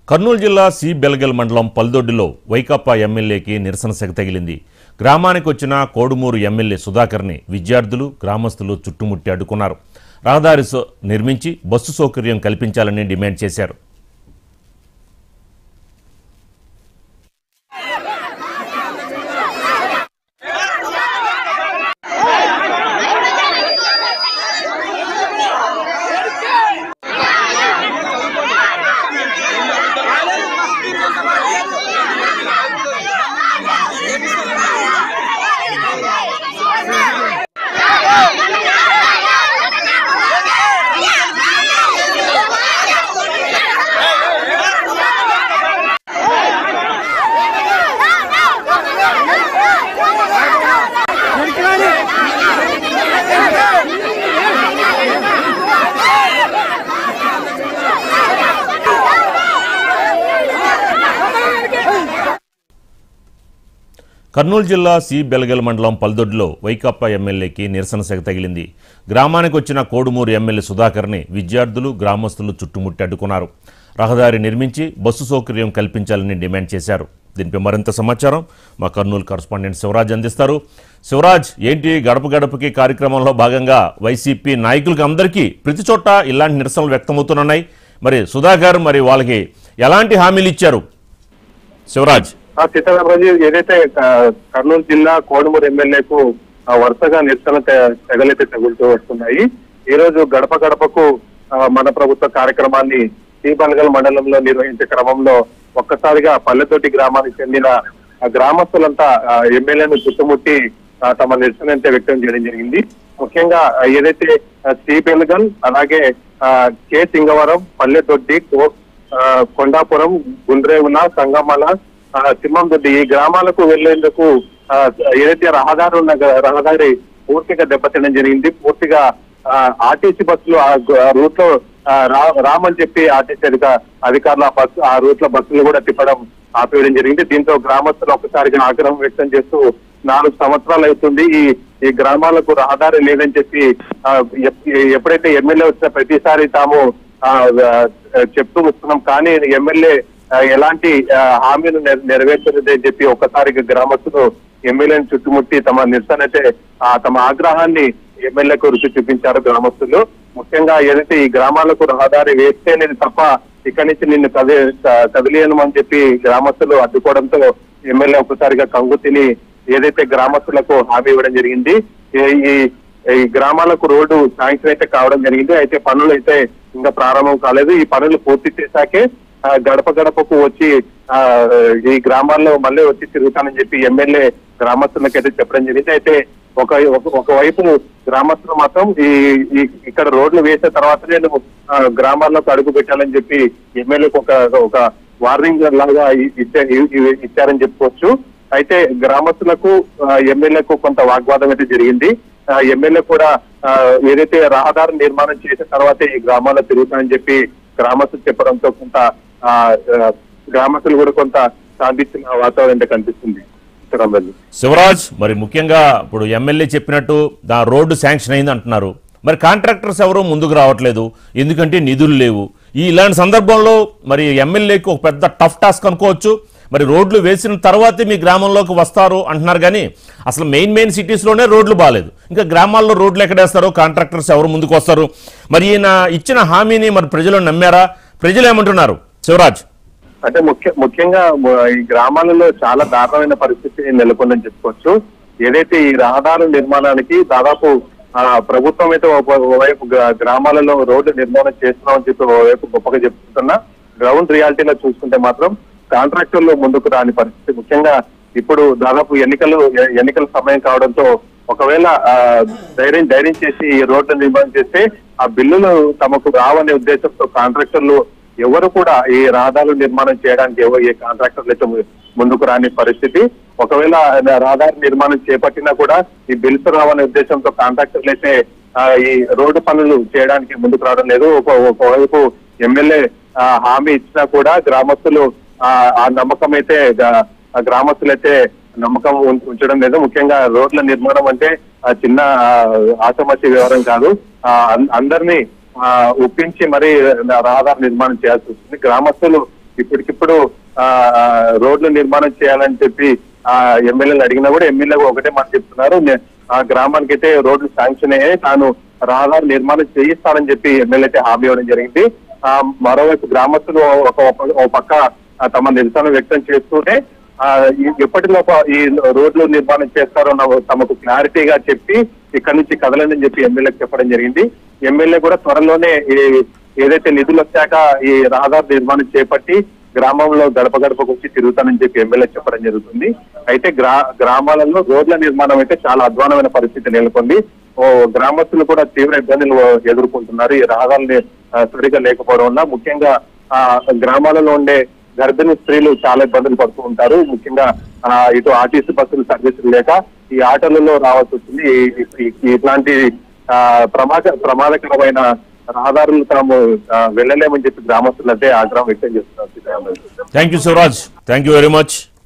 కర్నూలు జిల్లా సి బెల్గల్ మండలం పల్దొడ్డిలో వైకాపా ఎమ్మెల్యేకి నిరసన సెగ తగిలింది గ్రామానికి వచ్చిన కోడుమూరు ఎమ్మెల్యే సుధాకర్ని విద్యార్థులు గ్రామస్తులు చుట్టుముట్టి అడ్డుకున్నారు రహదారి సో- నిర్మించి బస్సు సౌకర్యం కల్పించాలని డిమాండ్ చేశారు కర్నూలు జిల్లా సి బెల్గల్ మండలం పల్దొడ్డిలో వైకాపా ఎమ్మెల్యేకి నిరసన సెగ తగిలింది గ్రామానికి వచ్చిన కోడుమూరు ఎమ్మెల్యే సుధాకర్ని విద్యార్థులు గ్రామస్తులు చుట్టుముట్టి అడ్డుకున్నారు రహదారి నిర్మించి బస్సు సౌకర్యం కల్పించాలని డిమాండ్ చేశారు దీనిపై మరింత సమాచారం మా కర్నూలు కరస్పాండెంట్ శివరాజ్ అందిస్తారు శివరాజ్ ఏంటి గడప గడపకి కార్యక్రమంలో భాగంగా వైసీపీ నాయకులకి అందరికీ ప్రతి చోట ఇలాంటి నిరసనలు వ్యక్తమవుతున్నాయి మరి సుధాకర్ మరి వాళ్ళకి ఎలాంటి హామీలు ఇచ్చారు శివరాజ్ ఆ సీతారామరాజు ఏదైతే ఆ, కర్నూలు జిల్లా కోడుమూరు ఎమ్మెల్యేకు ఆ, వరుసగా నిరసన తె- తెగలైతే తగులుతూ వస్తున్నాయి ఈ రోజు గడప గడపకు ఆ, మన ప్రభుత్వ కార్యక్రమాన్ని శ్రీబల్గల్ మండలంలో నిర్వహించే క్రమంలో ఒక్కసారిగా పల్లెతోటి గ్రామానికి చెందిన ఆ గ్రామస్తులంతా ఆ, ఎమ్మెల్యేను చుట్టుముట్టి ఆ, తమ నిరసన అయితే వ్యక్తం చేయడం జరిగింది ముఖ్యంగా ఆ, ఏదైతే ఆ, శ్రీబెల్గల్ అలాగే ఆ, కె సింగవరం పల్లెతొడ్డి కో- ఆ, కొండాపురం గుండ్రేవుల సంగమల ఆ, సింహందొడ్డి ఈ గ్రామాలకు వెళ్లేందుకు ఆ, ఏదైతే రహదారి ఉన్న గ- రహదారి పూర్తిగా దెబ్బతినడం జరిగింది పూర్తిగా ఆ, ఆర్టీసీ బస్సులు ఆ గ- ఆ రూట్ లో ఆ, రా- రామని చెప్పి ఆర్టీసీ అధిక- అధికారులు ఆ బస్సు ఆ రూట్ లో బస్సులు కూడా తిప్పడం ఆపేయడం జరిగింది దీంతో గ్రామస్తులు ఒకసారిగా ఆగ్రహం వ్యక్తం చేస్తూ నాలుగు సంవత్సరాలు అవుతుంది ఈ ఈ గ్రామాలకు రహదారి లేదని చెప్పి ఆ, ఎప్- ఎప్పుడైతే ఎమ్మెల్యే వచ్చిన ప్రతిసారి తాము ఆ, ఆ, చెప్తూ వస్తున్నాం కానీ ఎమ్మెల్యే ఆ, ఎలాంటి ఆ, హామీలు నెర- నెరవేర్చలేదని చెప్పి ఒక్కసారిగా గ్రామస్తులు ఎమ్మెల్యేని చుట్టుముట్టి తమ నిరసన అయితే ఆ, తమ ఆగ్రహాన్ని ఎమ్మెల్యేకు రుచి చూపించారు గ్రామస్తులు ముఖ్యంగా ఏదైతే ఈ గ్రామాలకు రహదారి వేస్తేనేది తప్ప ఇక్కడి నుంచి నిన్ను కది కదిలేను అని చెప్పి గ్రామస్తులు అడ్డుకోవడంతో ఎమ్మెల్యే ఒక్కసారిగా కంగు తిని ఏదైతే గ్రామస్తులకు హామీ ఇవ్వడం జరిగింది ఈ- ఈ ఈ గ్రామాలకు రోడ్డు శాంక్షన్ అయితే కావడం జరిగింది అయితే పనులు అయితే ఇంకా ప్రారంభం కాలేదు ఈ పనులు పూర్తి చేశాకే ఆ, గడప గడపకు వచ్చి ఆ ఈ గ్రామాల్లో మళ్ళీ వచ్చి తిరుగుతానని చెప్పి ఎమ్మెల్యే గ్రామస్తులకైతే చెప్పడం జరిగింది అయితే ఒక ఒక- ఒకవైపు గ్రామస్తులు మాత్రం ఈ ఈ- ఇక్కడ రోడ్లు వేసిన తర్వాత నేను ఆ, గ్రామాల్లోకి అడుగు పెట్టాలని చెప్పి ఎమ్మెల్యేకి ఒక ఒక వార్నింగ్ లాగా ఇ- ఇచ్చా- ఇ- ఇ- ఇచ్చారని చెప్పుకోవచ్చు అయితే గ్రామస్తులకు ఆ, ఎమ్మెల్యేకు కొంత వాగ్వాదం అయితే జరిగింది ఆ, ఎమ్మెల్యే కూడా ఆ, ఏదైతే రహదారి నిర్మాణం చేసిన తర్వాతే ఈ గ్రామాల్లో తిరుగుతానని చెప్పి గ్రామస్తులు చెప్పడంతో కొంత ఆ, ఆ, గ్రామస్తులు కూడా కొంత శాంతించిన వాతావరణం అయితే కనిపిస్తుంది చిత్రంలో శివరాజ్ మరి ముఖ్యంగా ఇప్పుడు ఎమ్మెల్యే చెప్పినట్టు దా రోడ్డు శాంక్షన్ అయింది అంటున్నారు మరి కాంట్రాక్టర్స్ ఎవరు ముందుకు రావట్లేదు ఎందుకంటే నిధులు లేవు ఈ ఇలాంటి సందర్భంలో మరి ఎమ్మెల్యేకి ఒక పెద్ద టఫ్ టాస్క్ అనుకోవచ్చు మరి రోడ్లు వేసిన తర్వాతే మీ గ్రామంలోకి వస్తారు అంటున్నారు కానీ అసలు మెయిన్ మెయిన్ సిటీస్లోనే రోడ్లు బాగాలేదు ఇంకా గ్రామాల్లో రోడ్లు ఎక్కడేస్తారో కాంట్రాక్టర్స్ ఎవరు ముందుకు వస్తారు మరి ఈయన ఇచ్చిన హామీని మరి ప్రజలు నమ్మారా ప్రజలు ఏమంటున్నారు శివరాజ్ అంటే ముఖ్య ముఖ్యంగా మ- ఈ గ్రామాలలో చాలా దారుణమైన పరిస్థితి నెలకొందని చెప్పుకోవచ్చు ఏదైతే ఈ రహదారుల నిర్మాణానికి దాదాపు ఆ, ప్రభుత్వం అయితే ఒక- ఒకవైపు గ్రా- గ్రామాలలో రోడ్డు నిర్మాణం చేస్తున్నామని చెప్పి ఒకవైపు గొప్పగా చెప్తున్నా గ్రౌండ్ రియాలిటీలో చూసుకుంటే మాత్రం కాంట్రాక్టర్లు ముందుకు రాని పరిస్థితి ముఖ్యంగా ఇప్పుడు దాదాపు ఎన్నికలు ఎ- ఎన్నికల సమయం కావడంతో ఒకవేళ ఆ, ధైర్యం ధైర్యం చేసి ఈ రోడ్డు నిర్మాణం చేస్తే ఆ బిల్లులు తమకు రావనే ఉద్దేశంతో కాంట్రాక్టర్లు ఎవరు కూడా ఈ రహదారుల నిర్మాణం చేయడానికి ఎవరు ఏ కాంట్రాక్టర్లు అయితే ము- ముందుకు రాని పరిస్థితి ఒకవేళ రహదారి నిర్మాణం చేపట్టినా కూడా ఈ బిల్స్ రావనే ఉద్దేశంతో కాంట్రాక్టర్లు అయితే ఆ, ఈ రోడ్డు పనులు చేయడానికి ముందుకు రావడం లేదు ఒక ఒకవైపు ఎమ్మెల్యే ఆ, హామీ ఇచ్చినా కూడా గ్రామస్తులు ఆ ఆ నమ్మకం అయితే గా- ఆ గ్రామస్తులు అయితే నమ్మకం ఉం- ఉంచడం లేదు ముఖ్యంగా రోడ్ల నిర్మాణం అంటే ఆ చిన్న ఆ, ఆషామాషి వ్యవహారం కాదు ఆ, అన్- అందరినీ ఆ, ఒప్పించి మరి రహదారి నిర్మాణం చేయాల్సి వస్తుంది గ్రామస్తులు ఇప్పటికిప్పుడు ఆ ఆ, రోడ్లు నిర్మాణం చేయాలని చెప్పి ఆ ఎమ్మెల్యేలు అడిగినా కూడా ఎమ్మెల్యే ఒకటే మాట చెప్తున్నారు నే- ఆ గ్రామానికి అయితే రోడ్లు శాంక్షన్ అయ్యాయి తాను రహదారి నిర్మాణం చేయిస్తానని చెప్పి ఎమ్మెల్యే అయితే హామీ ఇవ్వడం జరిగింది ఆ మరోవైపు గ్రామస్తులు ఒక ఒక- ఒక పక్క ఆ, తమ నిరసన వ్యక్తం చేస్తూనే ఆ, ఈ- ఎప్పటిలోపు ఈ రోడ్లు నిర్మాణం చేస్తారో నవ- తమకు క్లారిటీగా చెప్పి ఇక్కడ నుంచి కదలండి అని చెప్పి ఎమ్మెల్యేకి చెప్పడం జరిగింది ఎమ్మెల్యే కూడా త్వరలోనే ఈ- ఏదైతే నిధులు వచ్చాక ఈ రహదారి నిర్మాణం చేపట్టి గ్రామంలో గడప గడపకు వచ్చి తిరుగుతానని చెప్పి ఎమ్మెల్యే చెప్పడం జరుగుతుంది అయితే గ్రా గ్రామాలలో రోడ్ల నిర్మాణం అయితే చాలా అధ్వానమైన పరిస్థితి నెలకొంది ఓ గ్రామస్తులు కూడా తీవ్ర ఇబ్బందులు ఎదుర్కొంటున్నారు ఈ రహదారులు ఆ, సరిగా లేకపోవడం వల్ల ముఖ్యంగా ఆ గ్రామాలలో ఉండే గర్భిణీ స్త్రీలు చాలా ఇబ్బందులు పడుతూ ఉంటారు ముఖ్యంగా ఆ, ఇటు ఆర్టీసీ బస్సులు సర్వీసులు లేక ఈ ఆటోలలో రావాల్సి వచ్చింది ఈ- ఈ- ఈ- ఇట్లాంటి ఆ, ప్రమాద ప్రమాదకరమైన రహదారులు తాము ఆ, వెళ్ళలేమని చెప్పి గ్రామస్తులు అయితే ఆగ్రహం వ్యక్తం చేస్తున్నారు thank you Shivaraj thank you very much